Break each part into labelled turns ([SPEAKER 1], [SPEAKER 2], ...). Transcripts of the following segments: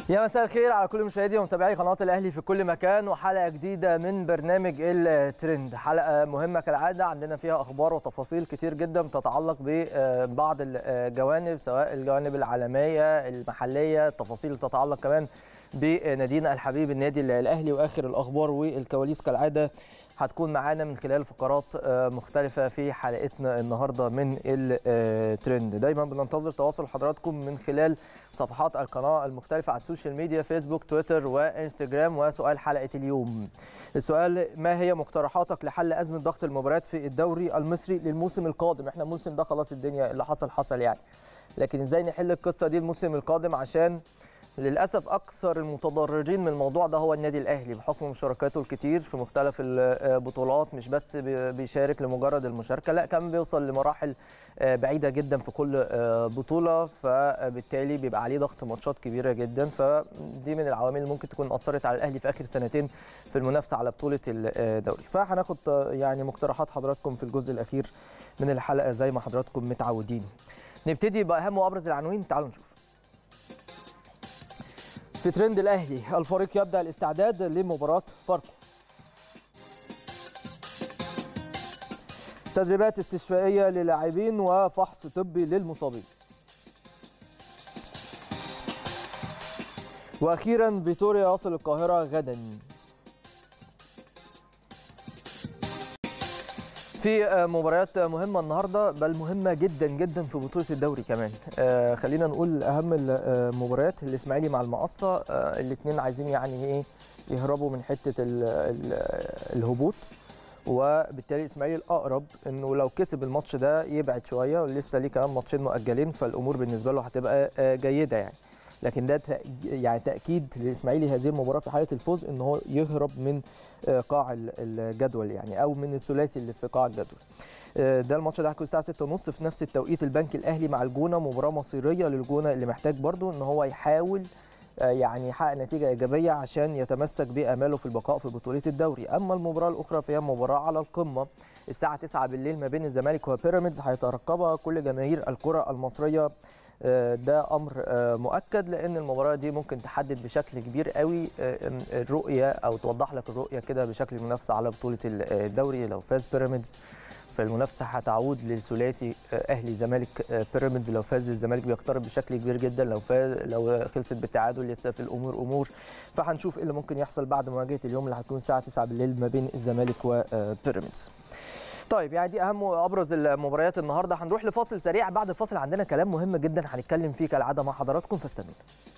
[SPEAKER 1] يا مساء الخير على كل مشاهدي ومتابعي قناه الاهلي في كل مكان وحلقه جديده من برنامج الترند حلقه مهمه كالعاده عندنا فيها اخبار وتفاصيل كتير جدا تتعلق ببعض الجوانب سواء الجوانب العالميه المحليه التفاصيل اللي تتعلق كمان بنادينا الحبيب النادي الاهلي واخر الاخبار والكواليس كالعاده هتكون معانا من خلال فقرات مختلفة في حلقتنا النهاردة من الترند دايما بننتظر تواصل حضراتكم من خلال صفحات القناة المختلفة على السوشيال ميديا فيسبوك تويتر وانستجرام وسؤال حلقة اليوم السؤال ما هي مقترحاتك لحل أزمة ضغط المباريات في الدوري المصري للموسم القادم احنا الموسم ده خلاص الدنيا اللي حصل حصل يعني لكن ازاي نحل القصة دي الموسم القادم عشان للاسف اكثر المتضررين من الموضوع ده هو النادي الاهلي بحكم مشاركاته الكتير في مختلف البطولات مش بس بيشارك لمجرد المشاركه لا كمان بيوصل لمراحل بعيده جدا في كل بطوله فبالتالي بيبقى عليه ضغط ماتشات كبيره جدا فدي من العوامل اللي ممكن تكون اثرت على الاهلي في اخر سنتين في المنافسه على بطوله الدوري فهناخد يعني مقترحات حضراتكم في الجزء الاخير من الحلقه زي ما حضراتكم متعودين نبتدي باهم وابرز العناوين تعالوا نشوف في ترند الاهلي الفريق يبدا الاستعداد لمباراه فاركو تدريبات استشفائيه للاعبين وفحص طبي للمصابين واخيرا فيتوريا يصل القاهره غدا في مباريات مهمه النهارده بل مهمه جدا جدا في بطوله الدوري كمان آه خلينا نقول اهم المباريات الاسماعيلي مع المقصه آه الاثنين عايزين يعني ايه يهربوا من حته ال ال الهبوط وبالتالي الاسماعيلي الاقرب انه لو كسب الماتش ده يبعد شويه ولسه ليه كمان ماتشين مؤجلين فالامور بالنسبه له هتبقى آه جيده يعني لكن ده يعني تاكيد للاسماعيلي هذه المباراه في حاله الفوز ان هو يهرب من قاع الجدول يعني او من الثلاثي اللي في قاع الجدول ده الماتش ده هيكون الساعه 6:30 في نفس التوقيت البنك الاهلي مع الجونه مباراه مصيريه للجونه اللي محتاج برده ان هو يحاول يعني يحقق نتيجه ايجابيه عشان يتمسك باماله في البقاء في بطوله الدوري اما المباراه الاخرى فهي مباراه على القمه الساعه 9 بالليل ما بين الزمالك وبيراميدز هيترقبها كل جماهير الكره المصريه ده امر مؤكد لان المباراه دي ممكن تحدد بشكل كبير قوي الرؤيه او توضح لك الرؤيه كده بشكل المنافسه على بطوله الدوري لو فاز بيراميدز فالمنافسه هتعود للثلاثي اهلي زمالك بيراميدز لو فاز الزمالك بيقترب بشكل كبير جدا لو فاز لو خلصت بالتعادل لسه في الامور امور فهنشوف ايه اللي ممكن يحصل بعد مواجهه اليوم اللي هتكون الساعه 9 بالليل ما بين الزمالك وبيراميدز طيب يعني دي اهم وابرز المباريات النهارده هنروح لفاصل سريع بعد الفاصل عندنا كلام مهم جدا هنتكلم فيه كالعاده مع حضراتكم فاستنونا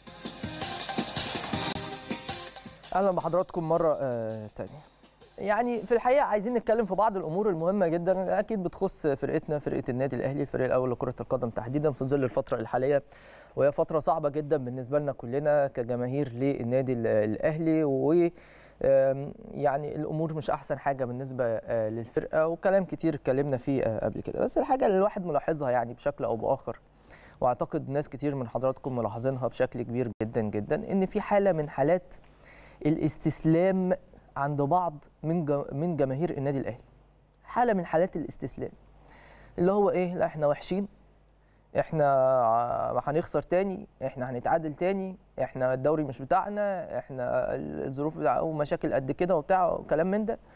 [SPEAKER 1] اهلا بحضراتكم مره آه تانية يعني في الحقيقه عايزين نتكلم في بعض الامور المهمه جدا اكيد بتخص فرقتنا فرقه النادي الاهلي الفريق الاول لكره القدم تحديدا في ظل الفتره الحاليه وهي فتره صعبه جدا بالنسبه لنا كلنا كجماهير للنادي الاهلي و يعني الامور مش احسن حاجه بالنسبه للفرقه وكلام كتير اتكلمنا فيه قبل كده بس الحاجه اللي الواحد ملاحظها يعني بشكل او باخر واعتقد ناس كتير من حضراتكم ملاحظينها بشكل كبير جدا جدا ان في حاله من حالات الاستسلام عند بعض من من جماهير النادي الاهلي حاله من حالات الاستسلام اللي هو ايه لا احنا وحشين احنا هنخسر تاني احنا هنتعادل تاني احنا الدوري مش بتاعنا احنا الظروف ومشاكل قد كده وبتاع وكلام من ده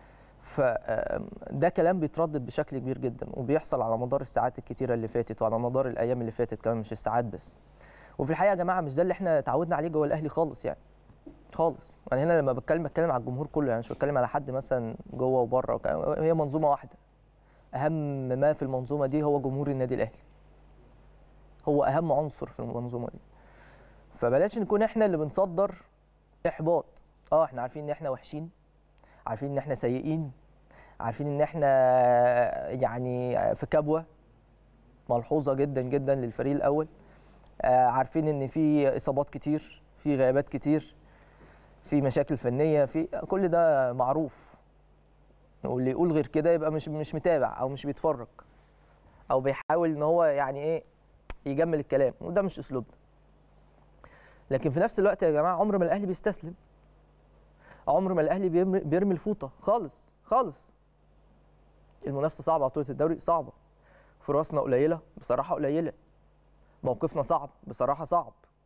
[SPEAKER 1] فده كلام بيتردد بشكل كبير جدا وبيحصل على مدار الساعات الكتيره اللي فاتت وعلى مدار الايام اللي فاتت كمان مش الساعات بس وفي الحقيقه يا جماعه مش ده اللي احنا اتعودنا عليه جوه الاهلي خالص يعني خالص انا يعني هنا لما بتكلم بتكلم على الجمهور كله يعني مش بتكلم على حد مثلا جوه وبره هي منظومه واحده اهم ما في المنظومه دي هو جمهور النادي الاهلي هو اهم عنصر في المنظومه دي فبلاش نكون احنا اللي بنصدر احباط اه احنا عارفين ان احنا وحشين عارفين ان احنا سيئين عارفين ان احنا يعني في كبوه ملحوظه جدا جدا للفريق الاول آه عارفين ان في اصابات كتير في غيابات كتير في مشاكل فنيه في كل ده معروف واللي يقول غير كده يبقى مش مش متابع او مش بيتفرج او بيحاول ان هو يعني ايه يجمل الكلام وده مش اسلوبنا لكن في نفس الوقت يا جماعه عمر ما الاهلي بيستسلم عمر ما الاهلي بيرمي, بيرمي الفوطه خالص خالص المنافسه صعبه على بطوله الدوري صعبه فرصنا قليله بصراحه قليله موقفنا صعب بصراحه صعب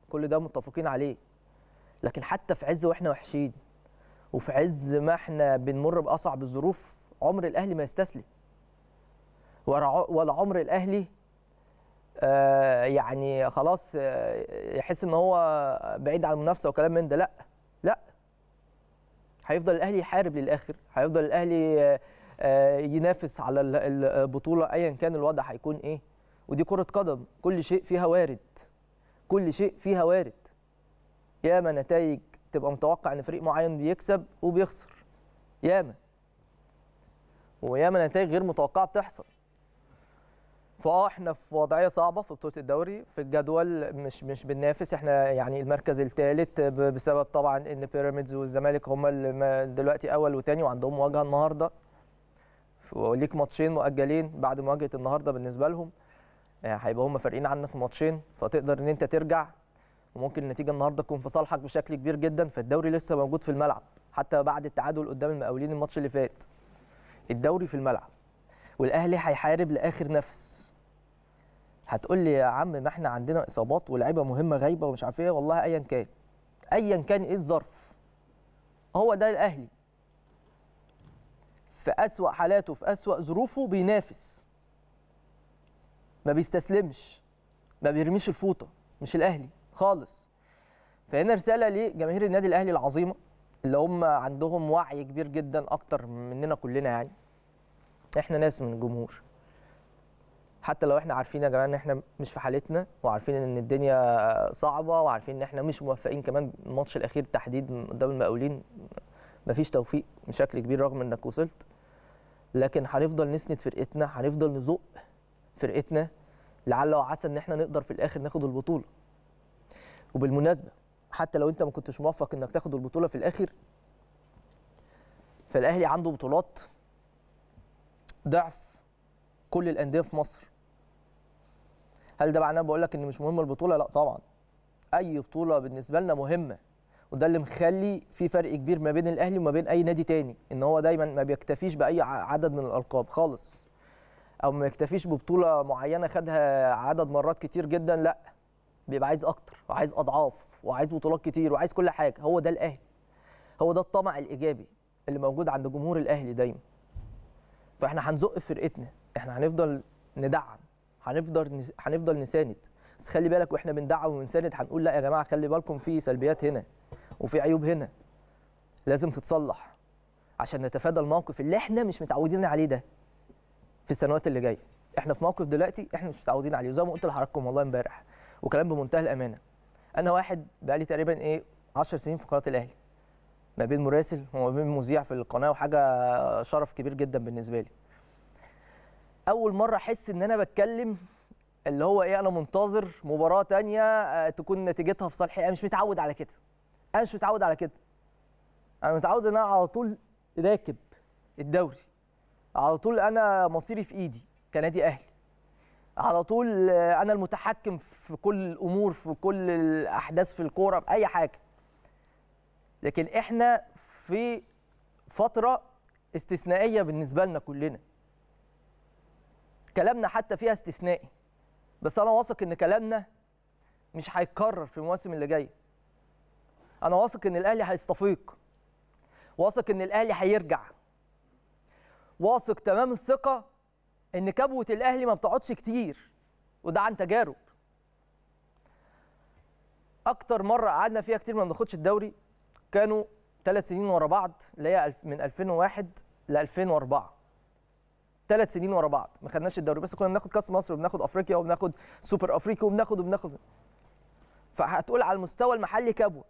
[SPEAKER 1] كل ده متفقين عليه لكن حتى في عز واحنا وحشين وفي عز ما احنا بنمر باصعب الظروف عمر الاهلي ما يستسلم ولا ولا عمر الاهلي آه يعني خلاص آه يحس ان هو بعيد عن المنافسه وكلام من ده لا لا هيفضل الاهلي يحارب للاخر هيفضل الاهلي آه آه ينافس على ال- ال- البطوله ايا كان الوضع هيكون ايه ودي كره قدم كل شيء فيها وارد كل شيء فيها وارد ياما نتائج تبقى متوقع ان فريق معين بيكسب وبيخسر ياما وياما نتائج غير متوقعه بتحصل فاه احنا في وضعيه صعبه في بطوله الدوري في الجدول مش مش بننافس احنا يعني المركز الثالث بسبب طبعا ان بيراميدز والزمالك هم اللي ما- دلوقتي اول وثاني وعندهم مواجهه النهارده وليك ماتشين مؤجلين بعد مواجهه النهارده بالنسبه لهم يعني هيبقى هم فارقين عنك ماتشين فتقدر ان انت ترجع وممكن النتيجه النهارده تكون في صالحك بشكل كبير جدا فالدوري لسه موجود في الملعب حتى بعد التعادل قدام المقاولين الماتش اللي فات الدوري في الملعب والاهلي هيحارب لاخر نفس هتقول لي يا عم ما احنا عندنا اصابات ولاعيبه مهمه غايبه ومش عارف ايه والله ايا كان ايا كان ايه الظرف هو ده الاهلي في اسوا حالاته في اسوا ظروفه بينافس ما بيستسلمش ما بيرميش الفوطه مش الاهلي خالص فهنا رساله لجماهير النادي الاهلي العظيمه اللي هم عندهم وعي كبير جدا اكتر مننا كلنا يعني احنا ناس من الجمهور حتى لو احنا عارفين يا جماعه ان احنا مش في حالتنا وعارفين ان الدنيا صعبه وعارفين ان احنا مش موفقين كمان الماتش الاخير تحديد قدام المقاولين مفيش توفيق بشكل كبير رغم انك وصلت لكن هنفضل نسند فرقتنا هنفضل نزق فرقتنا لعل وعسى ان احنا نقدر في الاخر ناخد البطوله وبالمناسبه حتى لو انت ما كنتش موفق انك تاخد البطوله في الاخر فالاهلي عنده بطولات ضعف كل الانديه في مصر هل ده معناه بقول لك ان مش مهمه البطوله لا طبعا اي بطوله بالنسبه لنا مهمه وده اللي مخلي في فرق كبير ما بين الاهلي وما بين اي نادي تاني ان هو دايما ما بيكتفيش باي ع- عدد من الالقاب خالص او ما يكتفيش ببطوله معينه خدها عدد مرات كتير جدا لا بيبقى عايز اكتر وعايز اضعاف وعايز بطولات كتير وعايز كل حاجه هو ده الاهلي هو ده الطمع الايجابي اللي موجود عند جمهور الاهلي دايما فاحنا هنزق فرقتنا احنا هنفضل ندعم هنفضل نس... هنفضل نساند بس خلي بالك واحنا بندعم ونساند هنقول لا يا جماعه خلي بالكم في سلبيات هنا وفي عيوب هنا لازم تتصلح عشان نتفادى الموقف اللي احنا مش متعودين عليه ده في السنوات اللي جايه احنا في موقف دلوقتي احنا مش متعودين عليه وزي ما قلت لحضراتكم والله امبارح وكلام بمنتهى الامانه انا واحد بقالي تقريبا ايه 10 سنين في قناه الاهلي ما بين مراسل وما بين مذيع في القناه وحاجه شرف كبير جدا بالنسبه لي اول مره احس ان انا بتكلم اللي هو ايه انا منتظر مباراه تانية آه، تكون نتيجتها في صالحي انا مش متعود على كده انا مش متعود على كده انا متعود ان انا على طول راكب الدوري على طول انا مصيري في ايدي كنادي اهلي على طول آه، انا المتحكم في كل الامور في كل الاحداث في الكوره في اي حاجه لكن احنا في فتره استثنائيه بالنسبه لنا كلنا كلامنا حتى فيها استثنائي بس انا واثق ان كلامنا مش هيتكرر في المواسم اللي جايه انا واثق ان الاهلي هيستفيق واثق ان الاهلي هيرجع واثق تمام الثقه ان كبوه الاهلي ما بتقعدش كتير وده عن تجارب اكتر مره قعدنا فيها كتير ما بناخدش الدوري كانوا ثلاث سنين ورا بعض اللي هي الف- من 2001 ل 2004 ثلاث سنين ورا بعض ما خدناش الدوري بس كنا بناخد كاس مصر وبناخد افريقيا وبناخد سوبر افريقيا وبناخد وبناخد فهتقول على المستوى المحلي كبوه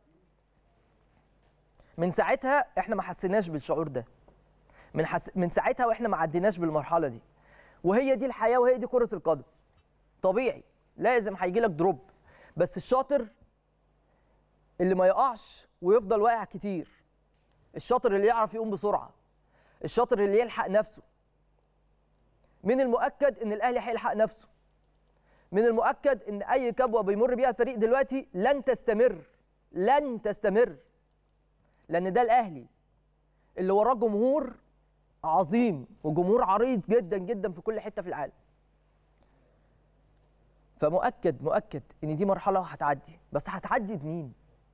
[SPEAKER 1] من ساعتها احنا ما حسيناش بالشعور ده من حس... من ساعتها واحنا ما عديناش بالمرحله دي وهي دي الحياه وهي دي كره القدم طبيعي لازم هيجي لك دروب بس الشاطر اللي ما يقعش ويفضل واقع كتير الشاطر اللي يعرف يقوم بسرعه الشاطر اللي يلحق نفسه من المؤكد ان الاهلي هيلحق نفسه من المؤكد ان اي كبوه بيمر بيها الفريق دلوقتي لن تستمر لن تستمر لان ده الاهلي اللي وراه جمهور عظيم وجمهور عريض جدا جدا في كل حته في العالم فمؤكد مؤكد ان دي مرحله هتعدي بس هتعدي بمين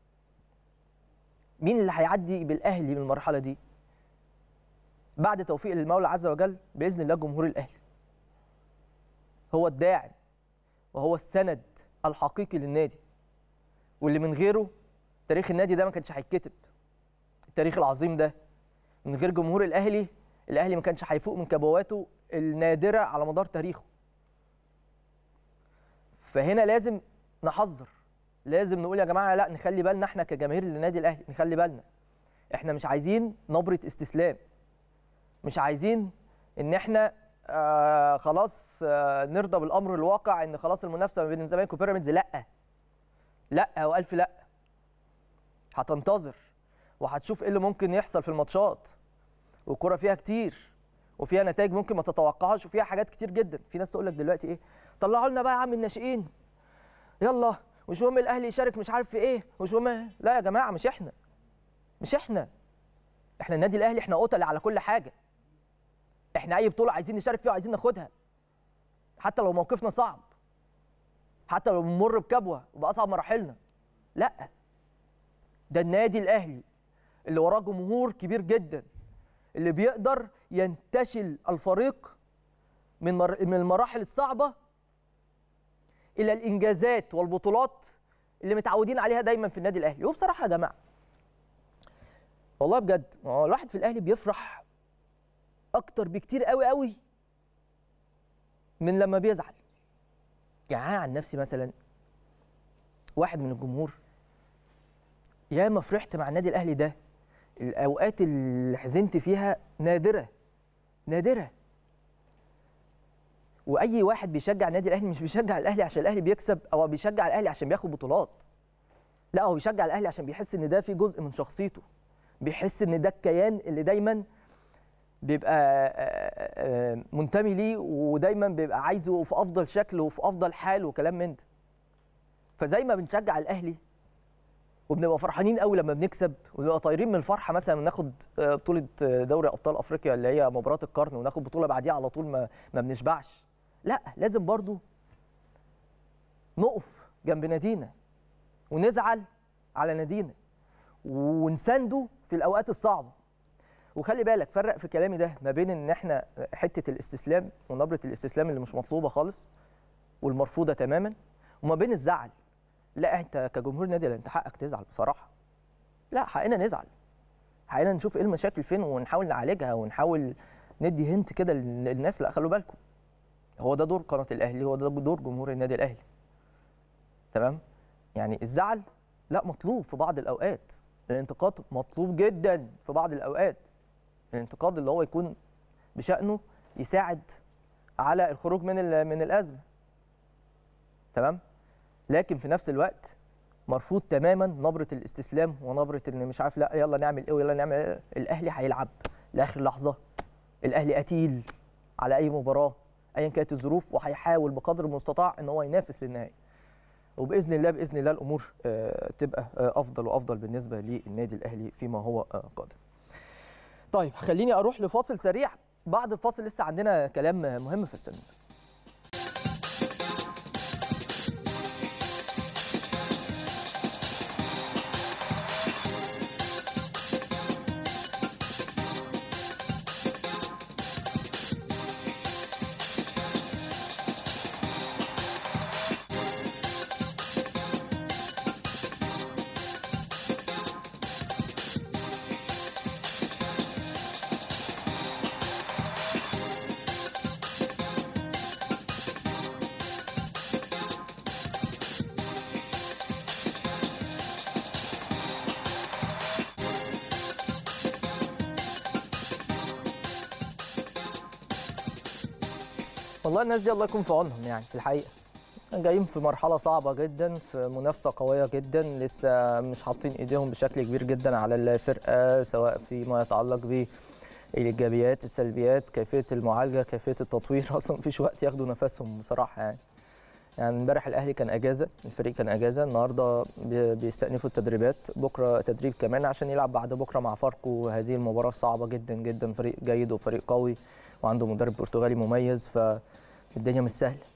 [SPEAKER 1] مين اللي هيعدي بالاهلي من المرحله دي بعد توفيق المولى عز وجل باذن الله جمهور الاهلي هو الداعم وهو السند الحقيقي للنادي واللي من غيره تاريخ النادي ده ما كانش هيتكتب التاريخ العظيم ده من غير جمهور الاهلي الاهلي ما كانش هيفوق من كبواته النادره على مدار تاريخه فهنا لازم نحذر لازم نقول يا جماعه لا نخلي بالنا احنا كجماهير النادي الاهلي نخلي بالنا احنا مش عايزين نبره استسلام مش عايزين ان احنا آه خلاص آه نرضى بالامر الواقع ان خلاص المنافسه ما بين الزمالك وبيراميدز لا لا والف لا هتنتظر وهتشوف ايه اللي ممكن يحصل في الماتشات والكره فيها كتير وفيها نتائج ممكن ما تتوقعهاش وفيها حاجات كتير جدا في ناس تقول لك دلوقتي ايه طلعوا لنا بقى يا عم الناشئين يلا مش مهم الاهلي يشارك مش عارف في ايه مش مهم لا يا جماعه مش احنا مش احنا احنا النادي الاهلي احنا قتل على كل حاجه احنا اي بطوله عايزين نشارك فيها وعايزين ناخدها حتى لو موقفنا صعب حتى لو بنمر بكبوه وباصعب مراحلنا لا ده النادي الاهلي اللي وراه جمهور كبير جدا اللي بيقدر ينتشل الفريق من مر... من المراحل الصعبه الى الانجازات والبطولات اللي متعودين عليها دايما في النادي الاهلي وبصراحه يا جماعه والله بجد هو الواحد في الاهلي بيفرح اكتر بكتير قوي قوي من لما بيزعل يعني انا عن نفسي مثلا واحد من الجمهور يا ما فرحت مع النادي الاهلي ده الاوقات اللي حزنت فيها نادره نادره واي واحد بيشجع النادي الاهلي مش بيشجع الاهلي عشان الاهلي بيكسب او بيشجع الاهلي عشان بياخد بطولات لا هو بيشجع الاهلي عشان بيحس ان ده في جزء من شخصيته بيحس ان ده الكيان اللي دايما بيبقى منتمي ليه ودايما بيبقى عايزه في افضل شكل وفي افضل حال وكلام من ده فزي ما بنشجع الاهلي وبنبقى فرحانين قوي لما بنكسب ونبقى طايرين من الفرحه مثلا ناخد بطوله دوري ابطال افريقيا اللي هي مباراه القرن وناخد بطوله بعديها على طول ما ما بنشبعش لا لازم برضو نقف جنب نادينا ونزعل على نادينا ونسانده في الاوقات الصعبه وخلي بالك فرق في كلامي ده ما بين ان احنا حته الاستسلام ونبره الاستسلام اللي مش مطلوبه خالص والمرفوضه تماما وما بين الزعل لا انت كجمهور نادي انت حقك تزعل بصراحه لا حقنا نزعل حقنا نشوف ايه المشاكل فين ونحاول نعالجها ونحاول ندي هنت كده للناس لا خلوا بالكم هو ده دور قناه الاهلي هو ده دور جمهور النادي الاهلي تمام يعني الزعل لا مطلوب في بعض الاوقات الانتقاد مطلوب جدا في بعض الاوقات الانتقاد اللي هو يكون بشانه يساعد على الخروج من من الازمه تمام لكن في نفس الوقت مرفوض تماما نبره الاستسلام ونبره ان مش عارف لا يلا نعمل ايه ويلا نعمل إيه الاهلي هيلعب لاخر لحظه الاهلي قتيل على اي مباراه ايا كانت الظروف وهيحاول بقدر المستطاع ان هو ينافس للنهايه وباذن الله باذن الله الامور تبقى افضل وافضل بالنسبه للنادي الاهلي فيما هو قادم طيب خليني اروح لفاصل سريع بعد الفاصل لسه عندنا كلام مهم في السنه والله الناس دي الله يكون في عونهم يعني في الحقيقه جايين في مرحله صعبه جدا في منافسه قويه جدا لسه مش حاطين ايديهم بشكل كبير جدا على الفرقه سواء فيما يتعلق بالايجابيات السلبيات كيفيه المعالجه كيفيه التطوير اصلا مفيش وقت ياخدوا نفسهم بصراحه يعني يعني امبارح الاهلي كان اجازه الفريق كان اجازه النهارده بيستأنفوا التدريبات بكره تدريب كمان عشان يلعب بعد بكره مع فاركو هذه المباراه صعبه جدا جدا فريق جيد وفريق قوي وعنده مدرب برتغالي مميز فالدنيا مش سهله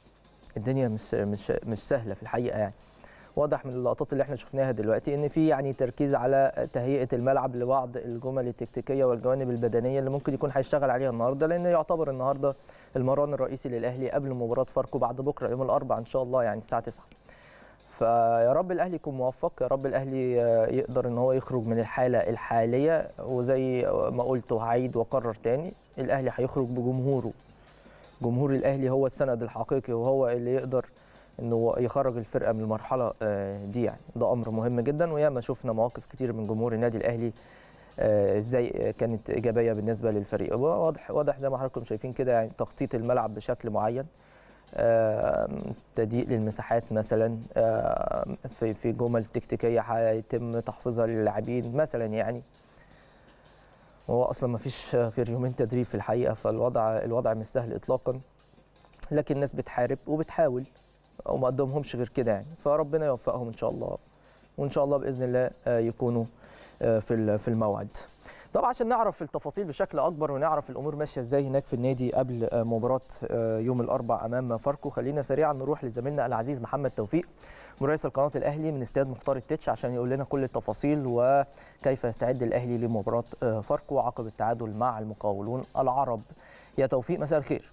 [SPEAKER 1] الدنيا مش مش مش سهله في الحقيقه يعني واضح من اللقطات اللي احنا شفناها دلوقتي ان في يعني تركيز على تهيئه الملعب لبعض الجمل التكتيكيه والجوانب البدنيه اللي ممكن يكون هيشتغل عليها النهارده لان يعتبر النهارده المران الرئيسي للاهلي قبل مباراه فاركو بعد بكره يوم الاربعاء ان شاء الله يعني الساعه 9 فيا رب الاهلي يكون موفق يا رب الاهلي يقدر ان هو يخرج من الحاله الحاليه وزي ما قلت وهعيد واكرر تاني الاهلي هيخرج بجمهوره جمهور الاهلي هو السند الحقيقي وهو اللي يقدر انه يخرج الفرقه من المرحله دي يعني ده امر مهم جدا وياما شفنا مواقف كتير من جمهور النادي الاهلي ازاي كانت ايجابيه بالنسبه للفريق واضح واضح زي ما حضراتكم شايفين كده يعني تخطيط الملعب بشكل معين تضييق للمساحات مثلا في في جمل تكتيكيه هيتم تحفيظها للاعبين مثلا يعني هو اصلا ما فيش غير يومين تدريب في الحقيقه فالوضع الوضع مش سهل اطلاقا لكن الناس بتحارب وبتحاول وما قدامهمش غير كده يعني فربنا يوفقهم ان شاء الله وان شاء الله باذن الله يكونوا في في الموعد طبعا عشان نعرف التفاصيل بشكل اكبر ونعرف الامور ماشيه ازاي هناك في النادي قبل مباراه يوم الاربعاء امام فاركو خلينا سريعا نروح لزميلنا العزيز محمد توفيق مراسل قناه الاهلي من استاد مختار التتش عشان يقول لنا كل التفاصيل وكيف يستعد الاهلي لمباراه فاركو عقب التعادل مع المقاولون العرب يا توفيق مساء الخير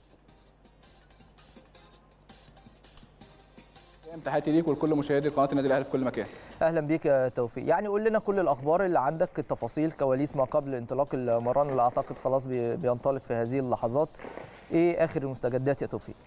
[SPEAKER 2] تحياتي ليك ولكل مشاهدي قناه النادي الاهلي في كل مكان
[SPEAKER 1] اهلا بيك يا توفيق يعني قول لنا كل الاخبار اللي عندك التفاصيل كواليس ما قبل انطلاق المران اللي اعتقد خلاص بينطلق في هذه اللحظات ايه اخر المستجدات يا توفيق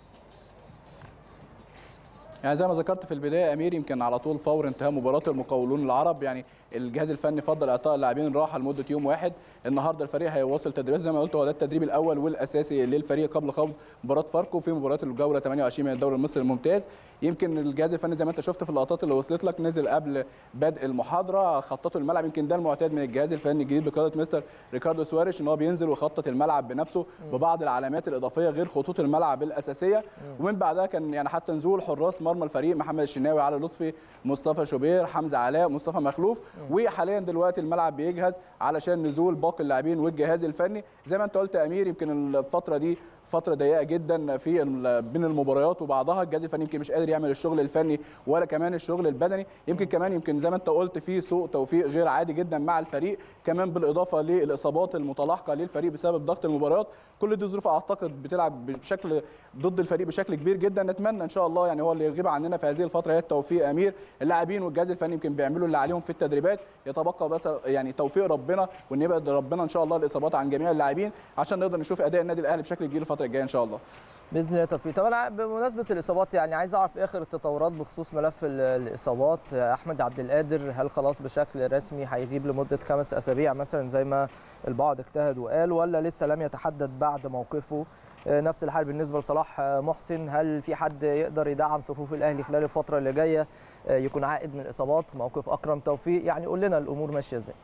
[SPEAKER 2] يعني زي ما ذكرت في البدايه امير يمكن على طول فور انتهاء مباراه المقاولون العرب يعني الجهاز الفني فضل اعطاء اللاعبين راحه لمده يوم واحد النهارده الفريق هيواصل تدريبات زي ما قلت هو ده التدريب الاول والاساسي للفريق قبل خوض مباراه فاركو في مباراه الجوله 28 من الدوري المصري الممتاز يمكن الجهاز الفني زي ما انت شفت في اللقطات اللي وصلت لك نزل قبل بدء المحاضره خططوا الملعب يمكن ده المعتاد من الجهاز الفني الجديد بقياده مستر ريكاردو سواريش ان هو بينزل ويخطط الملعب بنفسه ببعض العلامات الاضافيه غير خطوط الملعب الاساسيه ومن بعدها كان يعني حتى نزول حراس مرمى الفريق محمد الشناوي علي لطفي مصطفى شوبير حمزه علاء مصطفى مخلوف وحاليا دلوقتي الملعب بيجهز علشان نزول باقي اللاعبين والجهاز الفني زي ما انت قلت يا امير يمكن الفتره دي فتره ضيقه جدا في بين المباريات وبعضها الجهاز الفني يمكن مش قادر يعمل الشغل الفني ولا كمان الشغل البدني يمكن كمان يمكن زي ما انت قلت في سوء توفيق غير عادي جدا مع الفريق كمان بالاضافه للاصابات المتلاحقه للفريق بسبب ضغط المباريات كل دي ظروف اعتقد بتلعب بشكل ضد الفريق بشكل كبير جدا نتمنى ان شاء الله يعني هو اللي يغيب عننا في هذه الفتره هي التوفيق امير اللاعبين والجهاز الفني يمكن بيعملوا اللي عليهم في التدريبات يتبقى بس يعني توفيق ربنا وان يبعد ربنا ان شاء الله الاصابات عن جميع اللاعبين عشان نقدر نشوف اداء النادي الاهلي بشكل كبير الفتره الجايه ان شاء الله
[SPEAKER 1] باذن الله توفيق طب انا بمناسبه الاصابات يعني عايز اعرف اخر التطورات بخصوص ملف الاصابات احمد عبد القادر هل خلاص بشكل رسمي هيغيب لمده خمس اسابيع مثلا زي ما البعض اجتهد وقال ولا لسه لم يتحدد بعد موقفه نفس الحال بالنسبه لصلاح محسن هل في حد يقدر يدعم صفوف الاهلي خلال الفتره اللي جايه يكون عائد من الاصابات موقف اكرم توفيق يعني قول لنا الامور ماشيه ازاي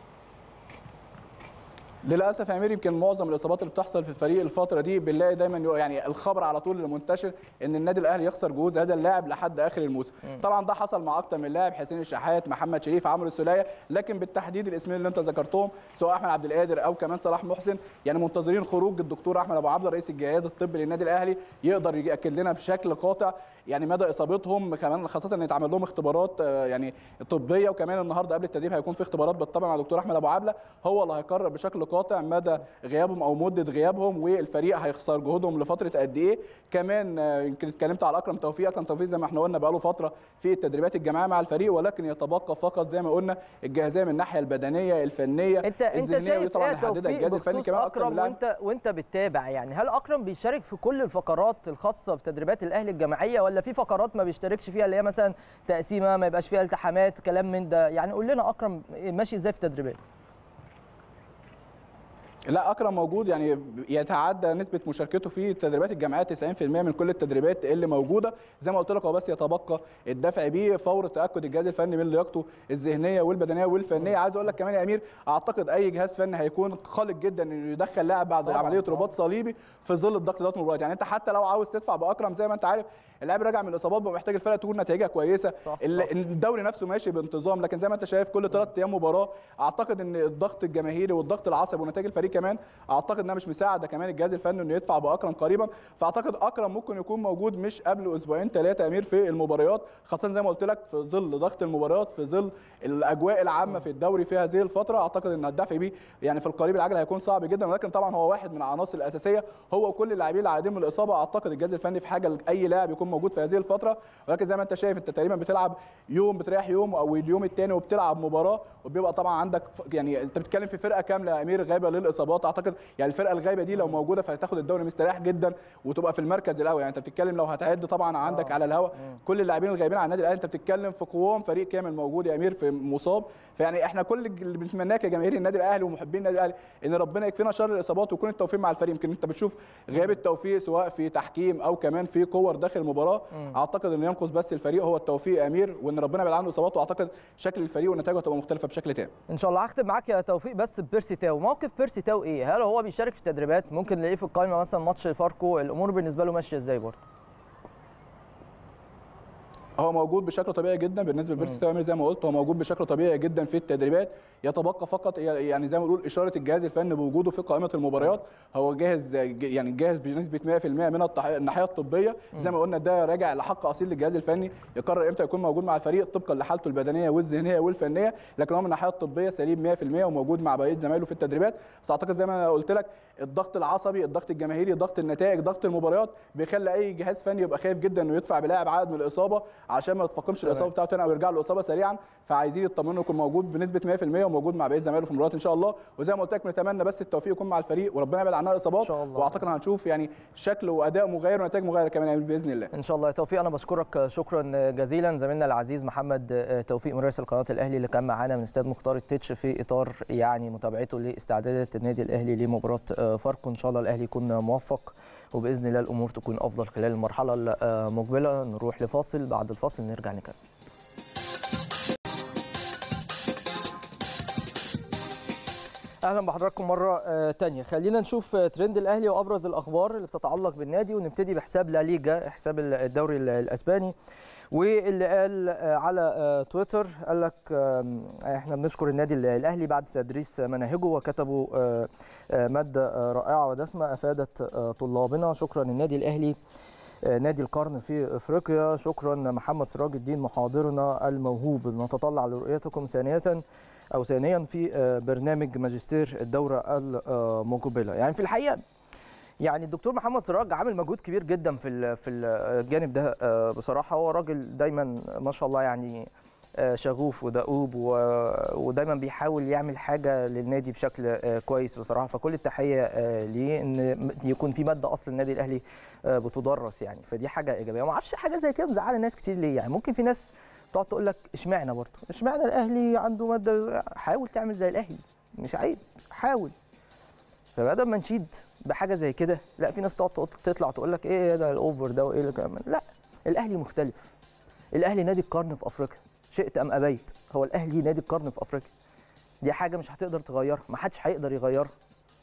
[SPEAKER 2] للاسف يا امير يمكن معظم الاصابات اللي بتحصل في الفريق الفتره دي بنلاقي دايما يعني الخبر على طول اللي منتشر ان النادي الاهلي يخسر جهود هذا اللاعب لحد اخر الموسم طبعا ده حصل مع اكتر من لاعب حسين الشحات محمد شريف عمرو السوليه لكن بالتحديد الاسمين اللي انت ذكرتهم سواء احمد عبد القادر او كمان صلاح محسن يعني منتظرين خروج الدكتور احمد ابو عبله رئيس الجهاز الطبي للنادي الاهلي يقدر ياكد لنا بشكل قاطع يعني مدى اصابتهم كمان خاصه ان يتعمل لهم اختبارات يعني طبيه وكمان النهارده قبل التدريب هيكون في اختبارات بالطبع مع دكتور احمد ابو عبله هو اللي هيقرر بشكل قاطع مدى غيابهم او مده غيابهم والفريق هيخسر جهودهم لفتره قد ايه كمان يمكن اتكلمت على اكرم توفيق اكرم توفيق زي ما احنا قلنا بقاله فتره في التدريبات الجماعيه مع الفريق ولكن يتبقى فقط زي ما قلنا الجاهزيه من الناحيه البدنيه الفنيه
[SPEAKER 1] انت انت شايف
[SPEAKER 2] طبعا
[SPEAKER 1] ايه
[SPEAKER 2] يحددها الجهاز الفني كمان
[SPEAKER 1] اكرم وانت وانت بتتابع يعني هل اكرم بيشارك في كل الفقرات الخاصه بتدريبات الاهلي الجماعيه ولا في فقرات ما بيشتركش فيها اللي هي مثلا تقسيمه ما يبقاش فيها التحامات كلام من ده يعني قول لنا اكرم ماشي ازاي في التدريبات
[SPEAKER 2] لا اكرم موجود يعني يتعدى نسبه مشاركته في التدريبات الجماعيه 90% من كل التدريبات اللي موجوده زي ما قلت لك هو بس يتبقى الدفع بيه فور تاكد الجهاز الفني من لياقته الذهنيه والبدنيه والفنيه عايز اقول لك كمان يا امير اعتقد اي جهاز فني هيكون خالق جدا انه يدخل لاعب بعد طبعا عمليه رباط صليبي في ظل الضغط ده المباريات يعني انت حتى لو عاوز تدفع باكرم زي ما انت عارف اللاعب راجع من الاصابات بقى محتاج الفرقه تكون نتائجها كويسه
[SPEAKER 1] صح،
[SPEAKER 2] ال-
[SPEAKER 1] صح.
[SPEAKER 2] الدوري نفسه ماشي بانتظام لكن زي ما انت شايف كل ثلاث ايام مباراه اعتقد ان الضغط الجماهيري والضغط العصبي ونتائج الفريق كمان اعتقد انها مش مساعده كمان الجهاز الفني انه يدفع باكرم قريبا فاعتقد اكرم ممكن يكون موجود مش قبل اسبوعين ثلاثه امير في المباريات خاصه زي ما قلت لك في ظل ضغط المباريات في ظل الاجواء العامه في الدوري في هذه الفتره اعتقد ان الدفع بيه يعني في القريب العاجل هيكون صعب جدا ولكن طبعا هو واحد من العناصر الاساسيه هو وكل اللاعبين العاديين من الاصابه اعتقد الجهاز الفني في حاجه لاي لاعب يكون موجود في هذه الفتره ولكن زي ما انت شايف انت تقريبا بتلعب يوم بتريح يوم او اليوم الثاني وبتلعب مباراه وبيبقى طبعا عندك ف- يعني انت بتتكلم في فرقه كامله يا امير غايبه للاصابات اعتقد يعني الفرقه الغايبه دي لو موجوده فهتاخد الدوري مستريح جدا وتبقى في المركز الاول يعني انت بتتكلم لو هتعد طبعا عندك
[SPEAKER 1] آه.
[SPEAKER 2] على الهواء كل اللاعبين الغايبين عن النادي الاهلي انت بتتكلم في قوام فريق كامل موجود يا امير في مصاب فيعني احنا كل اللي بنتمناه كجماهير النادي الاهلي ومحبين النادي الاهلي ان ربنا يكفينا شر الاصابات ويكون التوفيق مع الفريق يمكن انت بتشوف غياب التوفيق سواء في تحكيم او كمان في كور داخل المباراه اعتقد ان ينقص بس الفريق هو التوفيق يا امير وان ربنا يبعد عنه الاصابات واعتقد شكل الفريق ونتائجه هتبقى مختلفه بشكل تام
[SPEAKER 1] ان شاء الله هختم معاك يا توفيق بس ببيرسي تاو موقف بيرسي تاو ايه هل هو بيشارك في التدريبات ممكن نلاقيه في القائمه مثلا ماتش فاركو الامور بالنسبه له ماشيه ازاي برضه
[SPEAKER 2] هو موجود بشكل طبيعي جدا بالنسبه لبيرسي تاو امير زي ما قلت هو موجود بشكل طبيعي جدا في التدريبات يتبقى فقط يعني زي ما نقول اشاره الجهاز الفني بوجوده في قائمه المباريات هو جاهز يعني جاهز بنسبه 100% من التح- الناحيه الطبيه زي ما قلنا ده راجع لحق اصيل للجهاز الفني يقرر امتى يكون موجود مع الفريق طبقا لحالته البدنيه والذهنيه والفنيه لكن هو من الناحيه الطبيه سليم 100% وموجود مع بقيه زمايله في التدريبات بس اعتقد زي ما أنا قلت لك الضغط العصبي الضغط الجماهيري ضغط النتائج ضغط المباريات بيخلي اي جهاز فني يبقى خايف جدا انه يدفع بلاعب عائد من الاصابه عشان ما تتفاقمش الاصابه بتاعته تاني او يرجع له الاصابه سريعا فعايزين يطمنوا يكون موجود بنسبه 100% وموجود مع بقيه زمايله في المباريات ان شاء الله وزي ما قلت لك نتمنى بس التوفيق يكون مع الفريق وربنا يبعد عنها الاصابات
[SPEAKER 1] إن شاء الله.
[SPEAKER 2] واعتقد هنشوف يعني شكل واداء مغاير ونتائج مغايره كمان يعني باذن الله
[SPEAKER 1] ان شاء الله يا توفيق انا بشكرك شكرا جزيلا زميلنا العزيز محمد توفيق مراسل قناه الاهلي اللي كان معانا من استاد مختار التتش في اطار يعني متابعته لاستعدادات النادي الاهلي لمباراه فاركو ان شاء الله الاهلي يكون موفق وباذن الله الامور تكون افضل خلال المرحله المقبله نروح لفاصل بعد الفاصل نرجع نكمل اهلا بحضراتكم مره آه، تانية خلينا نشوف آه، ترند الاهلي وابرز الاخبار اللي بتتعلق بالنادي ونبتدي بحساب لا ليجا حساب ال- الدوري ال- الاسباني واللي قال آه، على آه، تويتر قال لك آم، احنا بنشكر النادي ال- الاهلي بعد تدريس مناهجه وكتبوا آه، آه، ماده آه، رائعه ودسمه افادت آه، طلابنا شكرا النادي الاهلي آه، نادي القرن في افريقيا شكرا محمد سراج الدين محاضرنا الموهوب نتطلع لرؤيتكم ثانيه او ثانيا في آه، برنامج ماجستير الدوره المقبله يعني في الحقيقه يعني الدكتور محمد سراج عامل مجهود كبير جدا في ال- في الجانب ده آه، بصراحه هو راجل دايما ما شاء الله يعني آه، شغوف ودؤوب و- ودايما بيحاول يعمل حاجه للنادي بشكل آه، كويس بصراحه فكل التحيه آه، ليه ان م- يكون في ماده اصل النادي الاهلي آه، بتدرس يعني فدي حاجه ايجابيه وما اعرفش حاجه زي كده مزعله ناس كتير ليه يعني ممكن في ناس تقعد تقول لك اشمعنى برضه اشمعنى الاهلي عنده ماده حاول تعمل زي الاهلي مش عيب حاول فبدل ما نشيد بحاجه زي كده لا في ناس تقعد تقول- تطلع تقول لك ايه ده الاوفر ده وايه الكلام ده؟ لا الاهلي مختلف الاهلي نادي القرن في افريقيا شئت ام ابيت هو الاهلي نادي القرن في افريقيا دي حاجه مش هتقدر تغيرها ما حدش هيقدر يغيرها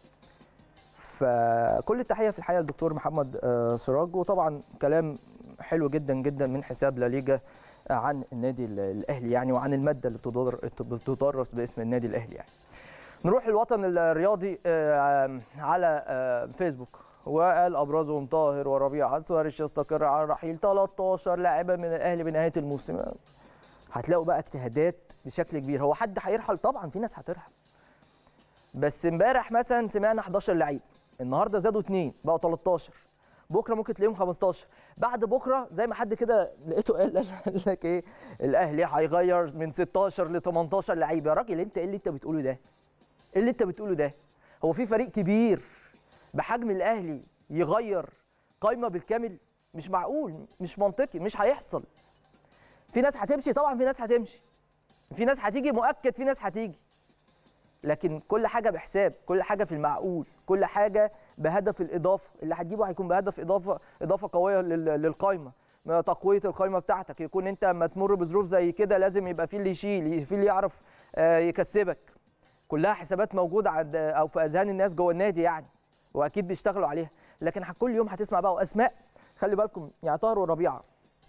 [SPEAKER 1] فكل التحيه في الحقيقه للدكتور محمد آه، سراج وطبعا كلام حلو جدا جدا من حساب لا ليجا عن النادي ال- الاهلي يعني وعن الماده اللي بتدر- بتدرس باسم النادي الاهلي يعني نروح الوطن الرياضي آه، على آه، فيسبوك وقال ابرزهم طاهر وربيع سواريش يستقر على رحيل 13 لاعبا من الاهلي بنهايه الموسم هتلاقوا بقى اجتهادات بشكل كبير هو حد هيرحل طبعا في ناس هترحل بس امبارح مثلا سمعنا 11 لعيب النهارده زادوا اثنين بقوا 13 بكره ممكن تلاقيهم 15 بعد بكره زي ما حد كده لقيته قال قال لك ايه الاهلي هيغير من 16 ل 18 لعيب يا راجل انت ايه اللي انت بتقوله ده؟ ايه اللي انت بتقوله ده؟ هو في فريق كبير بحجم الاهلي يغير قايمه بالكامل؟ مش معقول مش منطقي مش هيحصل في ناس هتمشي طبعا في ناس هتمشي في ناس هتيجي مؤكد في ناس هتيجي لكن كل حاجه بحساب كل حاجه في المعقول كل حاجه بهدف الاضافه اللي هتجيبه هيكون بهدف اضافه اضافه قويه لل- للقايمه تقويه القايمه بتاعتك يكون انت لما تمر بظروف زي كده لازم يبقى في اللي يشيل في اللي يعرف آه، يكسبك كلها حسابات موجوده عند او في اذهان الناس جوه النادي يعني واكيد بيشتغلوا عليها لكن ه- كل يوم هتسمع بقى اسماء خلي بالكم يعني طاهر وربيعه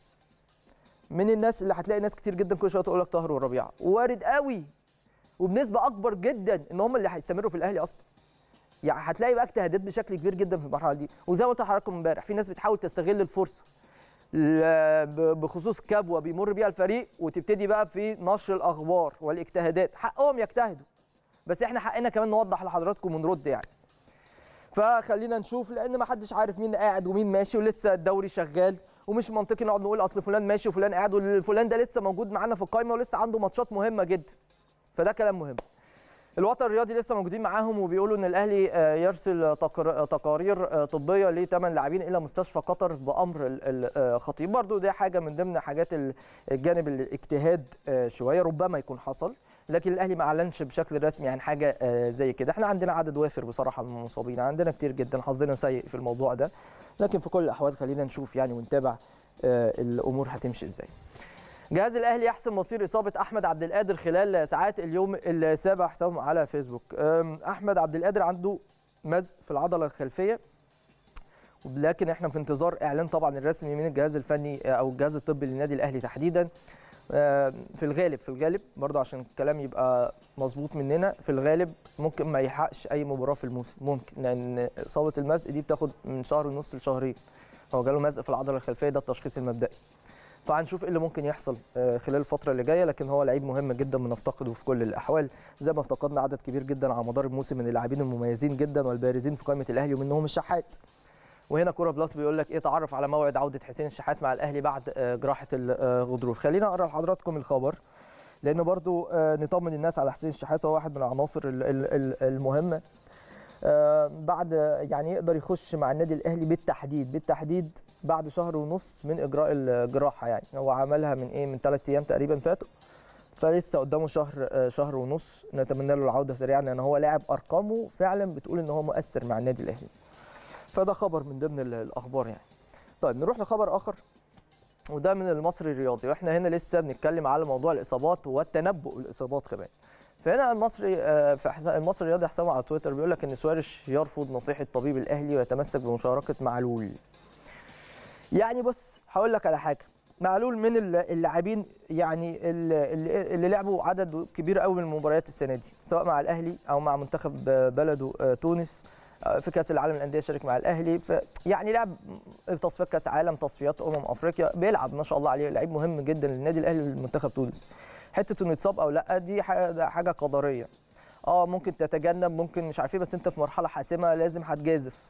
[SPEAKER 1] من الناس اللي هتلاقي ناس كتير جدا كل شويه تقول لك طاهر وربيعه وارد قوي وبنسبه اكبر جدا ان هم اللي هيستمروا في الاهلي اصلا يعني هتلاقي بقى اجتهادات بشكل كبير جدا في المرحله دي وزي ما قلت لحضراتكم امبارح في ناس بتحاول تستغل الفرصه ل- ب- بخصوص كبوه بيمر بيها الفريق وتبتدي بقى في نشر الاخبار والاجتهادات حقهم يجتهدوا بس احنا حقنا كمان نوضح لحضراتكم ونرد يعني فخلينا نشوف لان ما حدش عارف مين قاعد ومين ماشي ولسه الدوري شغال ومش منطقي نقعد نقول اصل فلان ماشي وفلان قاعد وفلان ده لسه موجود معانا في القائمه ولسه عنده ماتشات مهمه جدا فده كلام مهم الوطن الرياضي لسه موجودين معاهم وبيقولوا ان الاهلي آه، يرسل تقر- تقارير آه، طبيه لثمان لاعبين الى مستشفى قطر بامر ال- الخطيب برضو دي حاجه من ضمن حاجات ال- الجانب الاجتهاد آه، شويه ربما يكون حصل لكن الاهلي ما اعلنش بشكل رسمي عن حاجه آه، زي كده احنا عندنا عدد وافر بصراحه من المصابين عندنا كتير جدا حظنا سيء في الموضوع ده لكن في كل الاحوال خلينا نشوف يعني ونتابع آه، الامور هتمشي ازاي جهاز الاهلي يحسم مصير اصابه احمد عبد القادر خلال ساعات اليوم السابع حسابهم على فيسبوك أم، احمد عبد القادر عنده مزق في العضله الخلفيه لكن احنا في انتظار اعلان طبعا الرسمي من الجهاز الفني آه، او الجهاز الطبي للنادي الاهلي تحديدا آه، في الغالب في الغالب برضه عشان الكلام يبقى مظبوط مننا في الغالب ممكن ما يلحقش اي مباراه في الموسم ممكن لان اصابه المزق دي بتاخد من شهر ونص لشهرين هو جاله مزق في العضله الخلفيه ده التشخيص المبدئي فهنشوف ايه اللي ممكن يحصل آه، خلال الفتره اللي جايه لكن هو لعيب مهم جدا بنفتقده في كل الاحوال زي ما افتقدنا عدد كبير جدا على مدار الموسم من اللاعبين المميزين جدا والبارزين في قائمه الاهلي ومنهم الشحات وهنا كوره بلس بيقول لك ايه تعرف على موعد عوده حسين الشحات مع الاهلي بعد آه، جراحه الغضروف خلينا اقرا لحضراتكم الخبر لان برضو آه، نطمن الناس على حسين الشحات هو واحد من العناصر ال- ال- ال- المهمه آه، بعد يعني يقدر يخش مع النادي الاهلي بالتحديد بالتحديد بعد شهر ونص من اجراء الجراحه يعني هو عملها من ايه من ثلاث ايام تقريبا فاتوا فلسه قدامه شهر آه، شهر ونص نتمنى له العوده سريعا لان هو لاعب ارقامه فعلا بتقول ان هو مؤثر مع النادي الاهلي فده خبر من ضمن ال- الاخبار يعني طيب نروح لخبر اخر وده من المصري الرياضي واحنا هنا لسه بنتكلم على موضوع الاصابات والتنبؤ الاصابات كمان فهنا المصري آه، في حساب المصري الرياضي حسابه على تويتر بيقول لك ان سوارش يرفض نصيحه طبيب الاهلي ويتمسك بمشاركه معلول يعني بص هقول لك على حاجه معلول من الل- اللاعبين يعني اللي, اللي- اللي لعبوا عدد كبير قوي من المباريات السنه دي سواء مع الاهلي او مع منتخب بلده آه، تونس آه، في كاس العالم للانديه شارك مع الاهلي ف يعني لعب تصفيات كاس عالم تصفيات امم افريقيا بيلعب ما شاء الله عليه لعيب مهم جدا للنادي الاهلي ولمنتخب تونس حته انه يتصاب او لا دي حاجه ده حاجه قدريه اه ممكن تتجنب ممكن مش عارف ايه بس انت في مرحله حاسمه لازم هتجازف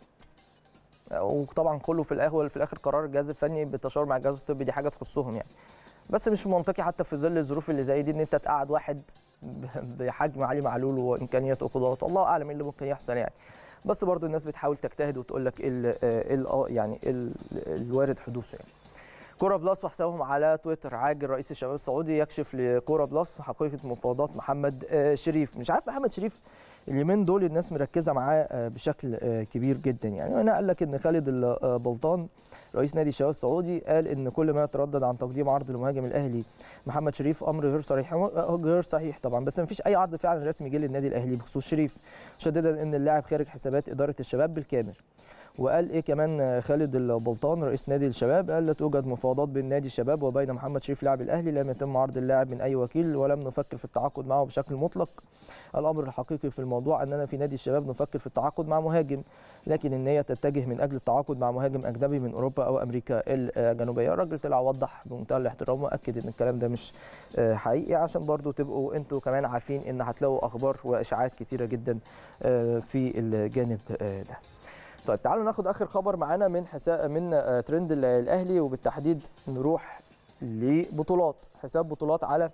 [SPEAKER 1] وطبعا كله في الاخر في الاخر قرار الجهاز الفني بالتشاور مع الجهاز الطبي دي حاجه تخصهم يعني بس مش منطقي حتى في ظل الظروف اللي زي دي ان انت تقعد واحد ب- بحجم علي معلول وامكانياته وقدراته الله اعلم ايه اللي ممكن يحصل يعني بس برضو الناس بتحاول تجتهد وتقول لك ايه ال- إيه ال- آه يعني إيه ال- الوارد حدوثه يعني كوره بلس وحسابهم على تويتر عاجل رئيس الشباب السعودي يكشف لكوره بلس حقيقه مفاوضات محمد آه، شريف مش عارف محمد شريف اليومين دول الناس مركزه معاه آه، بشكل آه، كبير جدا يعني انا قال لك ان خالد البلطان رئيس نادي الشباب السعودي قال ان كل ما يتردد عن تقديم عرض لمهاجم الاهلي محمد شريف امر غير صحيح هو غير صحيح طبعا بس ما فيش اي عرض فعلا رسمي جه للنادي الاهلي بخصوص شريف شددا ان اللاعب خارج حسابات اداره الشباب بالكامل وقال ايه كمان خالد البلطان رئيس نادي الشباب قال لا توجد مفاوضات بين نادي الشباب وبين محمد شريف لاعب الاهلي لم يتم عرض اللاعب من اي وكيل ولم نفكر في التعاقد معه بشكل مطلق الامر الحقيقي في الموضوع اننا في نادي الشباب نفكر في التعاقد مع مهاجم لكن النيه تتجه من اجل التعاقد مع مهاجم اجنبي من اوروبا او امريكا الجنوبيه الراجل طلع وضح بمنتهى الاحترام واكد ان الكلام ده مش آه، حقيقي عشان برضو تبقوا انتوا كمان عارفين ان هتلاقوا اخبار واشاعات كتيره جدا آه، في الجانب آه، ده طيب تعالوا ناخد اخر خبر معانا من حساب من آه، ترند ال- الاهلي وبالتحديد نروح لبطولات حساب بطولات على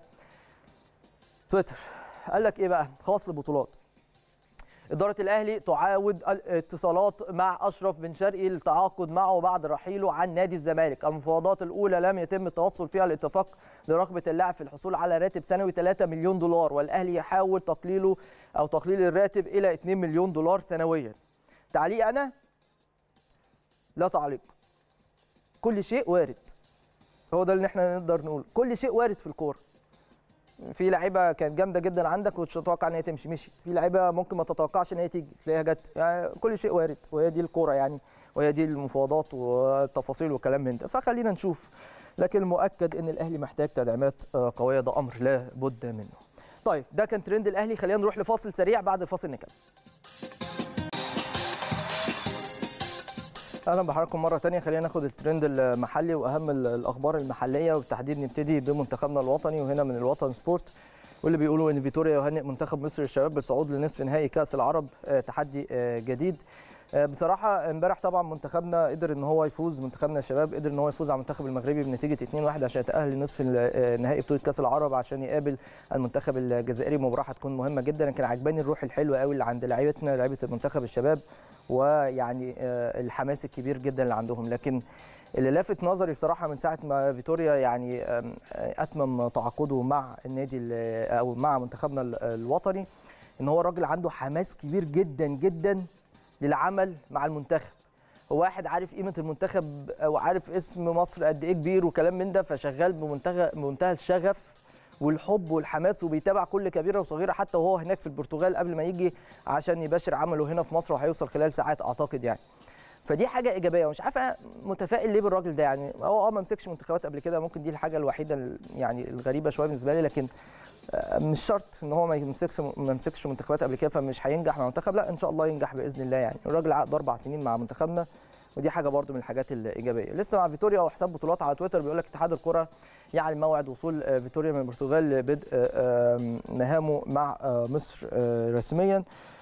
[SPEAKER 1] تويتر قال لك ايه بقى خاص للبطولات إدارة الأهلي تعاود الاتصالات مع أشرف بن شرقي للتعاقد معه بعد رحيله عن نادي الزمالك، المفاوضات الأولى لم يتم التوصل فيها لاتفاق لرغبة اللاعب في الحصول على راتب سنوي 3 مليون دولار، والأهلي يحاول تقليله أو تقليل الراتب إلى 2 مليون دولار سنويا. تعليق أنا لا تعليق. كل شيء وارد. هو ده اللي احنا نقدر نقول، كل شيء وارد في الكورة. في لعيبه كانت جامده جدا عندك ومش تتوقع ان هي تمشي مشي في لعيبه ممكن ما تتوقعش ان هي تيجي تلاقيها جت يعني كل شيء وارد وهي دي الكوره يعني وهي دي المفاوضات والتفاصيل وكلام من ده فخلينا نشوف لكن المؤكد ان الاهلي محتاج تدعيمات آه، قويه ده امر لا بد منه طيب ده كان ترند الاهلي خلينا نروح لفاصل سريع بعد الفاصل نكمل اهلا بحضراتكم مره تانية خلينا ناخد الترند المحلي واهم ال- الاخبار المحليه وبالتحديد نبتدي بمنتخبنا الوطني وهنا من الوطن سبورت واللي بيقولوا ان فيتوريا يهنئ منتخب مصر الشباب بالصعود لنصف نهائي كاس العرب آه، تحدي آه، جديد آه، بصراحه امبارح طبعا منتخبنا قدر ان هو يفوز منتخبنا الشباب قدر ان هو يفوز على المنتخب المغربي بنتيجه 2-1 عشان يتاهل لنصف ال- آه، نهائي بطوله كاس العرب عشان يقابل المنتخب الجزائري مباراه هتكون مهمه جدا لكن عجباني الروح الحلوه قوي اللي عند لعيبتنا لعيبه المنتخب الشباب ويعني آه، الحماس الكبير جدا اللي عندهم لكن اللي لافت نظري بصراحه من ساعه ما فيتوريا يعني آم، آه، اتمم تعاقده مع النادي ال- او مع منتخبنا ال- الوطني ان هو راجل عنده حماس كبير جدا جدا للعمل مع المنتخب هو واحد عارف قيمه المنتخب او عارف اسم مصر قد ايه كبير وكلام من ده فشغال بمنتهى بمنتهى الشغف والحب والحماس وبيتابع كل كبيره وصغيره حتى وهو هناك في البرتغال قبل ما يجي عشان يباشر عمله هنا في مصر وهيوصل خلال ساعات اعتقد يعني فدي حاجه ايجابيه ومش عارف أنا متفائل ليه بالراجل ده يعني هو اه ما مسكش منتخبات قبل كده ممكن دي الحاجه الوحيده ال- يعني الغريبه شويه بالنسبه لي لكن آه، مش شرط ان هو ما يمسكش ما مسكش منتخبات قبل كده فمش هينجح مع منتخب لا ان شاء الله ينجح باذن الله يعني الراجل عقد اربع سنين مع منتخبنا ودي حاجه برضو من الحاجات الايجابيه لسه مع فيتوريا وحساب بطولات على تويتر بيقول لك اتحاد الكره يعلن موعد وصول آه، فيتوريا من البرتغال لبدء آه، آم، مهامه مع آه، مصر آه، رسميا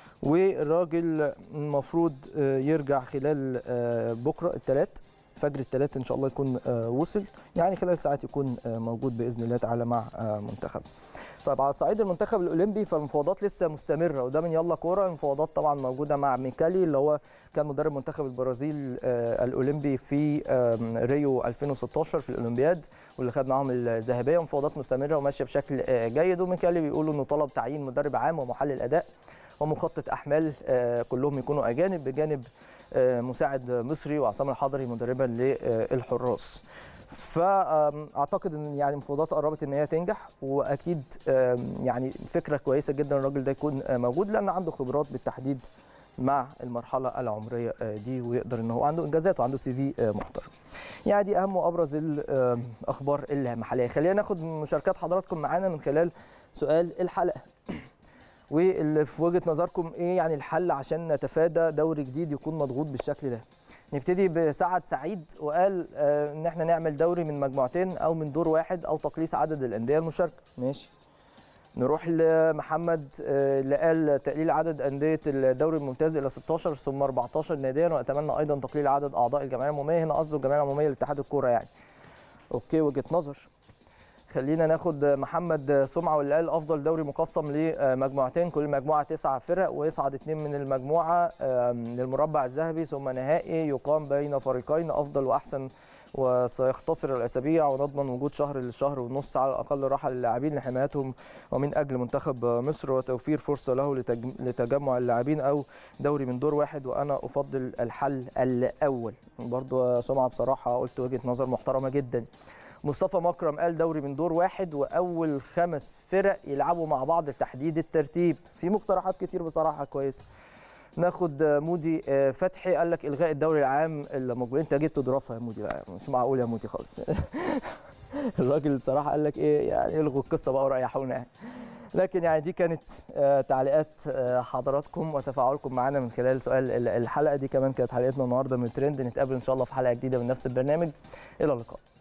[SPEAKER 1] والراجل المفروض آه، يرجع خلال آه، بكره الثلاث فجر الثلاث ان شاء الله يكون آه، وصل يعني خلال ساعات يكون آه، موجود باذن الله تعالى مع آه، منتخب طيب على صعيد المنتخب الاولمبي فالمفاوضات لسه مستمره وده من يلا كوره المفاوضات طبعا موجوده مع ميكالي اللي هو كان مدرب منتخب البرازيل آه، الاولمبي في آم، ريو 2016 في الاولمبياد واللي خد معاهم الذهبيه ومفاوضات مستمره وماشيه بشكل آه، جيد وميكالي بيقولوا انه طلب تعيين مدرب عام ومحلل اداء ومخطط احمال آه، كلهم يكونوا اجانب بجانب آه، مساعد مصري وعصام الحضري مدربا للحراس فاعتقد ان يعني المفاوضات قربت ان هي تنجح واكيد آم، يعني فكره كويسه جدا الراجل ده يكون آه، موجود لان عنده خبرات بالتحديد مع المرحله العمريه آه، دي ويقدر ان هو عنده انجازات وعنده سي في آه، محترم. يعني دي اهم وابرز الاخبار المحليه خلينا ناخد مشاركات حضراتكم معانا من خلال سؤال الحلقه واللي في وجهه نظركم ايه يعني الحل عشان نتفادى دوري جديد يكون مضغوط بالشكل ده نبتدي بسعد سعيد وقال آه، ان احنا نعمل دوري من مجموعتين او من دور واحد او تقليص عدد الانديه المشاركه ماشي نروح لمحمد آه، اللي قال تقليل عدد انديه الدوري الممتاز الى 16 ثم 14 ناديا واتمنى ايضا تقليل عدد اعضاء الجمعيه العموميه هنا قصده الجمعيه العموميه لاتحاد الكوره يعني اوكي وجهه نظر خلينا ناخد محمد سمعه واللي قال افضل دوري مقسم لمجموعتين كل مجموعه تسع فرق ويصعد اثنين من المجموعه آم، للمربع الذهبي ثم نهائي يقام بين فريقين افضل واحسن وسيختصر الاسابيع ونضمن وجود شهر للشهر ونص على الاقل راحه للاعبين لحمايتهم ومن اجل منتخب مصر وتوفير فرصه له لتج- لتجمع اللاعبين او دوري من دور واحد وانا افضل الحل الاول برضو سمعه بصراحه قلت وجهه نظر محترمه جدا مصطفى مكرم قال دوري من دور واحد واول خمس فرق يلعبوا مع بعض لتحديد الترتيب في مقترحات كتير بصراحه كويسه ناخد مودي آه، فتحي قال لك الغاء الدوري العام المقبول انت جبت ضرافه يا مودي لا مش معقول يا مودي خالص الراجل بصراحه قال لك ايه يعني الغوا القصه بقى وريحونا يعني لكن يعني دي كانت آه، تعليقات آه، حضراتكم وتفاعلكم معنا من خلال سؤال ال- الحلقه دي كمان كانت حلقتنا النهارده من ترند نتقابل ان شاء الله في حلقه جديده من نفس البرنامج الى اللقاء